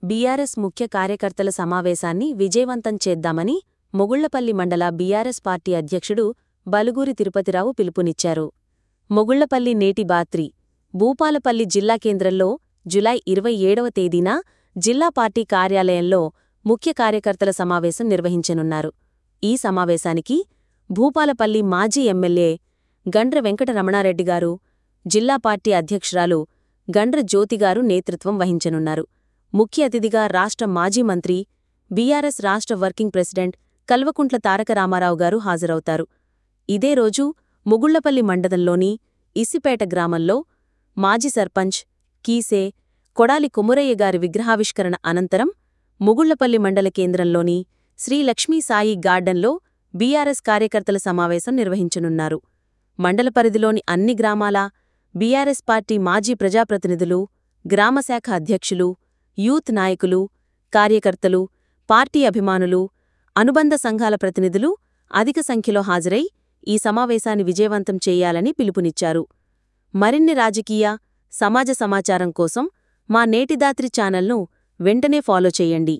BRS ముఖ్య కార్యకర్తల సమావేశాన్ని విజయవంతం చేద్దామని మొగుళ్లపల్లి మండల బీఆర్ఎస్ పార్టీ అధ్యక్షుడు బలుగూరి తిరుపతిరావు పిలుపునిచ్చారు మొగుళ్లపల్లి నేటి బాత్రి భూపాలపల్లి జిల్లా కేంద్రంలో జులై ఇరవై ఏడవ తేదీన జిల్లా పార్టీ కార్యాలయంలో ముఖ్య కార్యకర్తల సమావేశం నిర్వహించనున్నారు ఈ సమావేశానికి భూపాలపల్లి మాజీ ఎమ్మెల్యే గండ్ర వెంకట రమణారెడ్డిగారు జిల్లా పార్టీ అధ్యక్షురాలు గండ్ర జ్యోతిగారు నేతృత్వం వహించనున్నారు ముఖ్య అతిథిగా రాష్ట్ర మాజీ మంత్రి బీఆర్ఎస్ రాష్ట్ర వర్కింగ్ ప్రెసిడెంట్ కల్వకుంట్ల తారక రామారావు గారు హాజరవుతారు ఇదే రోజు ముగుళ్లపల్లి మండలంలోని ఇసిపేట గ్రామంలో మాజీ సర్పంచ్ కీసే కొడాలి కుమురయ్య గారి విగ్రహావిష్కరణ అనంతరం ముగుళ్లపల్లి మండల కేంద్రంలోని శ్రీ లక్ష్మీ సాయి గార్డెన్లో బీఆర్ఎస్ కార్యకర్తల సమావేశం నిర్వహించనున్నారు మండల పరిధిలోని అన్ని గ్రామాల బీఆర్ఎస్ పార్టీ మాజీ ప్రజాప్రతినిధులు గ్రామశాఖ అధ్యక్షులు యూత్ నాయకులు కార్యకర్తలు పార్టీ అభిమానులు అనుబంధ సంఘాల ప్రతినిధులు అధిక సంఖ్యలో హాజరై ఈ సమావేశాన్ని విజయవంతం చేయాలని పిలుపునిచ్చారు మరిన్ని రాజకీయ సమాజ సమాచారం కోసం మా నేటిదాత్రి ఛానల్ను వెంటనే ఫాలో చేయండి